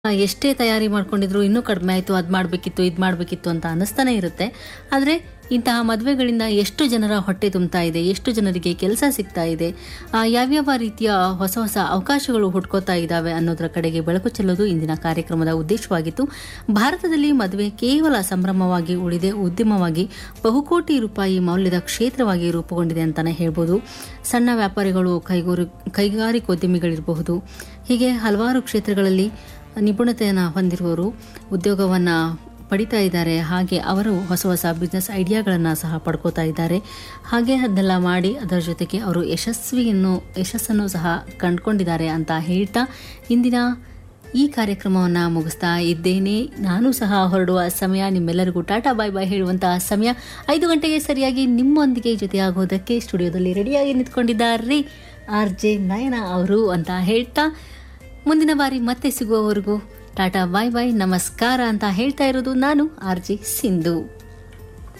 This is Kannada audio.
ಆ, ಎಷ್ಟೇ ತಯಾರಿ ಮಾಡ್ಕೊಂಡಿದ್ರು ಇನ್ನೂ ಕಡಿಮೆ ಆಯಿತು ಅದು ಮಾಡಬೇಕಿತ್ತು ಇದು ಮಾಡಬೇಕಿತ್ತು ಅಂತ ಅನ್ನಿಸ್ತಾನೆ ಇರುತ್ತೆ ಆದರೆ ಇಂತಹ ಮದುವೆಗಳಿಂದ ಎಷ್ಟು ಜನರ ಹೊಟ್ಟೆ ತುಂಬ್ತಾ ಇದೆ ಎಷ್ಟು ಜನರಿಗೆ ಕೆಲಸ ಸಿಗ್ತಾ ಇದೆ ಆ, ಯಾವ್ಯಾವ ರೀತಿಯ ಹೊಸ ಹೊಸ ಅವಕಾಶಗಳು ಹುಟ್ಕೋತಾ ಇದ್ದಾವೆ ಅನ್ನೋದರ ಕಡೆಗೆ ಬೆಳಕು ಚೆಲ್ಲೋದು ಇಂದಿನ ಕಾರ್ಯಕ್ರಮದ ಉದ್ದೇಶವಾಗಿತ್ತು ಭಾರತದಲ್ಲಿ ಮದುವೆ ಕೇವಲ ಸಂಭ್ರಮವಾಗಿ ಉಳಿದೆ ಉದ್ಯಮವಾಗಿ ಬಹುಕೋಟಿ ರೂಪಾಯಿ ಮೌಲ್ಯದ ಕ್ಷೇತ್ರವಾಗಿ ರೂಪುಗೊಂಡಿದೆ ಅಂತಾನೆ ಹೇಳ್ಬೋದು ಸಣ್ಣ ವ್ಯಾಪಾರಿಗಳು ಕೈಗೂರು ಕೈಗಾರಿಕೋದ್ಯಮಿಗಳಿರಬಹುದು ಹೀಗೆ ಹಲವಾರು ಕ್ಷೇತ್ರಗಳಲ್ಲಿ ನಿಪುಣತೆಯನ್ನು ಹೊಂದಿರುವವರು ಉದ್ಯೋಗವನ್ನು ಪಡಿತಾ ಇದ್ದಾರೆ ಹಾಗೆ ಅವರು ಹೊಸ ಹೊಸ ಬಿಸ್ನೆಸ್ ಐಡಿಯಾಗಳನ್ನು ಸಹ ಪಡ್ಕೋತಾ ಇದ್ದಾರೆ ಹಾಗೆ ಅದನ್ನೆಲ್ಲ ಮಾಡಿ ಅದರ ಜೊತೆಗೆ ಅವರು ಯಶಸ್ವಿಯನ್ನು ಯಶಸ್ಸನ್ನು ಸಹ ಕಂಡುಕೊಂಡಿದ್ದಾರೆ ಅಂತ ಹೇಳ್ತಾ ಇಂದಿನ ಈ ಕಾರ್ಯಕ್ರಮವನ್ನು ಮುಗಿಸ್ತಾ ಇದ್ದೇನೆ ನಾನು ಸಹ ಹೊರಡುವ ಸಮಯ ನಿಮ್ಮೆಲ್ಲರಿಗೂ ಟಾಟಾ ಬಾಯ್ ಬಾಯ್ ಹೇಳುವಂತಹ ಸಮಯ ಐದು ಗಂಟೆಗೆ ಸರಿಯಾಗಿ ನಿಮ್ಮೊಂದಿಗೆ ಜೊತೆಯಾಗೋದಕ್ಕೆ ಸ್ಟುಡಿಯೋದಲ್ಲಿ ರೆಡಿಯಾಗಿ ನಿಂತ್ಕೊಂಡಿದ್ದಾರೆ ಆರ್ ಜೆ ನಯನ ಅವರು ಅಂತ ಹೇಳ್ತಾ ಮುಂದಿನ ಬಾರಿ ಮತ್ತೆ ಸಿಗುವವರೆಗೂ ಟಾಟಾ ಬಾಯ್ ಬಾಯ್ ನಮಸ್ಕಾರ ಅಂತ ಹೇಳ್ತಾ ಇರೋದು ನಾನು ಆರ್ ಜೆ ಸಿಂಧು